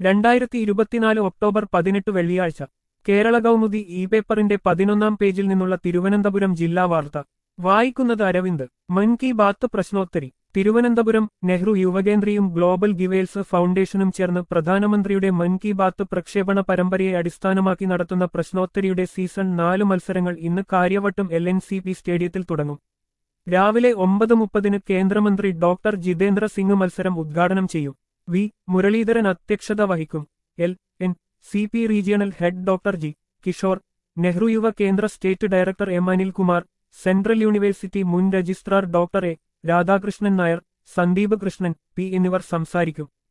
രണ്ടായിരത്തി ഇരുപത്തിനാല് ഒക്ടോബർ പതിനെട്ട് വെള്ളിയാഴ്ച കേരള കൗമുദി ഇ പേപ്പറിന്റെ പതിനൊന്നാം പേജിൽ നിന്നുള്ള തിരുവനന്തപുരം ജില്ലാ വാർത്ത വായിക്കുന്നത് അരവിന്ദ് മൻ കി ബാത്ത് പ്രശ്നോത്തരി തിരുവനന്തപുരം നെഹ്റു യുവകേന്ദ്രയും ഗ്ലോബൽ ഗിവേൽസ് ഫൗണ്ടേഷനും ചേർന്ന് പ്രധാനമന്ത്രിയുടെ മൻ കി ബാത്ത് പ്രക്ഷേപണ പരമ്പരയെ അടിസ്ഥാനമാക്കി നടത്തുന്ന പ്രശ്നോത്തരിയുടെ സീസൺ നാല് മത്സരങ്ങൾ ഇന്ന് Karyavattom L N C P സ്റ്റേഡിയത്തിൽ തുടങ്ങും രാവിലെ ഒമ്പത് മുപ്പതിന് കേന്ദ്രമന്ത്രി ഡോക്ടർ ജിതേന്ദ്ര സിംഗ് മത്സരം ഉദ്ഘാടനം ചെയ്യും വി മുരളീധരൻ അധ്യക്ഷത വഹിക്കും L N C P regional head doctor G Kishore Nehru Yuva Kendra state director M Anilkumar central university മുൻ registrar doctor A Radhakrishnan Nair Sandeep Krishnan P എന്നിവർ സംസാരിക്കും